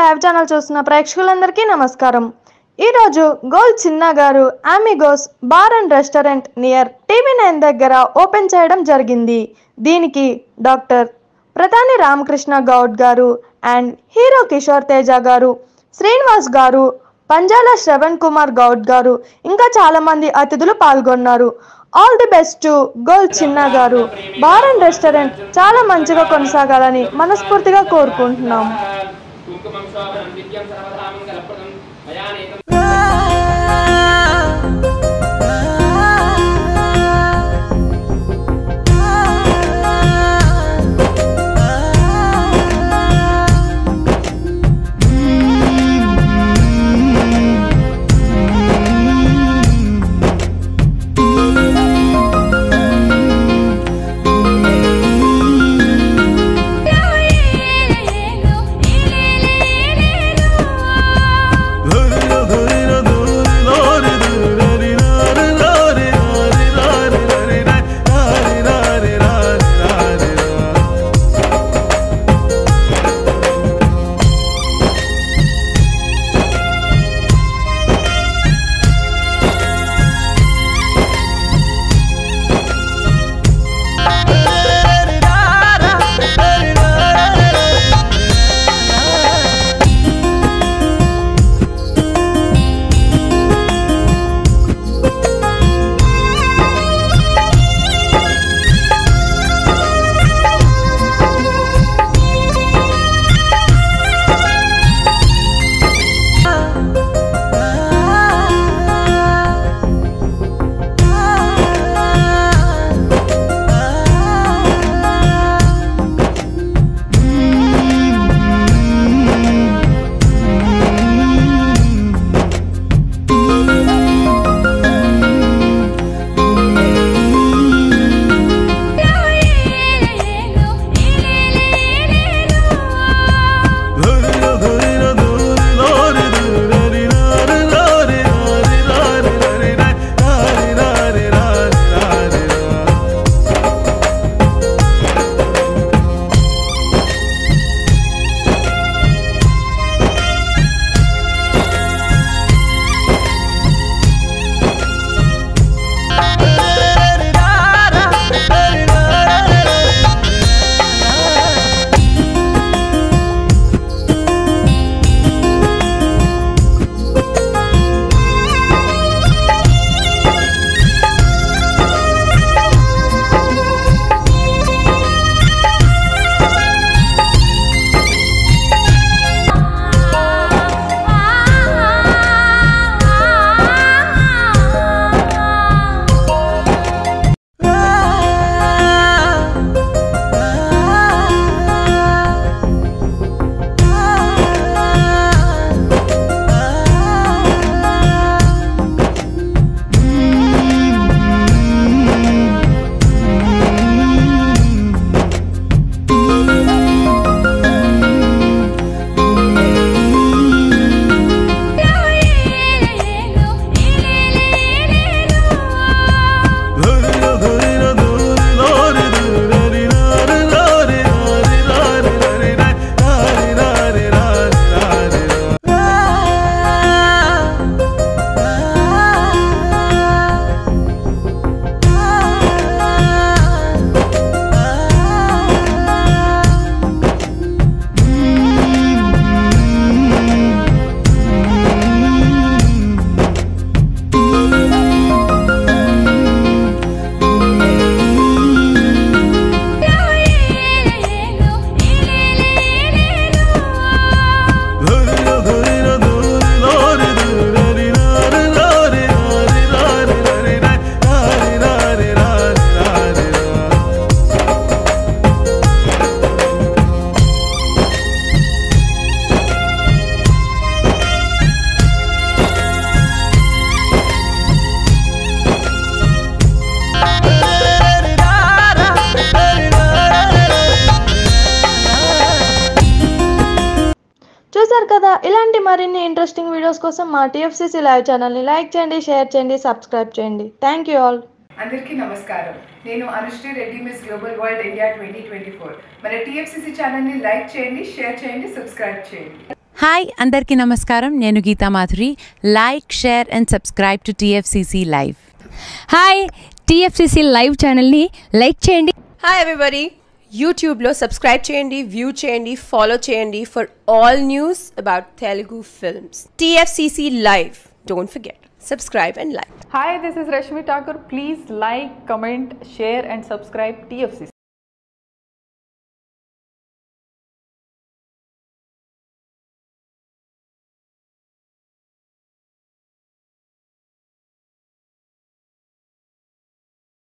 Live channel చూస్తున్న ప్రేక్షకులందరికీ నమస్కారం ఈరోజు Gol Chinna garu Amigos bar and restaurant near TV nine దగ్గర ఓపెన్ చేయడం జరిగింది దీనికి డాక్టర్ ప్రధాని రామకృష్ణ గౌడ్ గారు అండ్ హీరో కిషోర్ తేజ గారు శ్రీనివాస్ గారు పంజాల శ్రవణ్ కుమార్ గౌడ్ గారు ఇంకా చాలా మంది అతిథులు పాల్గొన్నారు all the best to Gol Chinna garu bar and restaurant చాలా మంచిగా కొనసాగాలని మనస్ఫూర్తిగా కోరుకుంటున్నాం కుంకుమం శోభనం విద్యం సర్వదా మంగళప్రదం మయానేకం చూసారు కదా ఇలాంటి మరిన్ని ఇంట్రెస్టింగ్ వీడియోస్ కోసం మా టీఎఫ్సీసీ లైవ్ ఛానల్ని లైక్ చేయండి షేర్ చేయండి సబ్స్క్రైబ్ చేయండి థ్యాంక్ యూ ఆల్ అందరికీ నమస్కారం నేను Anushri Reddy miss global world India twenty twenty four మన టీఎఫ్సిసి ఛానల్ని లైక్ చేయండి షేర్ చేయండి సబ్స్క్రైబ్ చేయండి హాయ్ అందరికీ నమస్కారం నేను Geeta Madhuri like share and subscribe to TFCC live hi TFCC live ఛానల్ని లైక్ చేయండి హాయ్ ఎవ్రీబడి యూట్యూబ్లో సబ్స్క్రైబ్ చేయండి వ్యూ చేయండి ఫాలో చేయండి for all news about Telugu films TFCC live don't forget subscribe and like Hi, this is Rashmi Thakur. Please like, comment, share, and subscribe TFCC.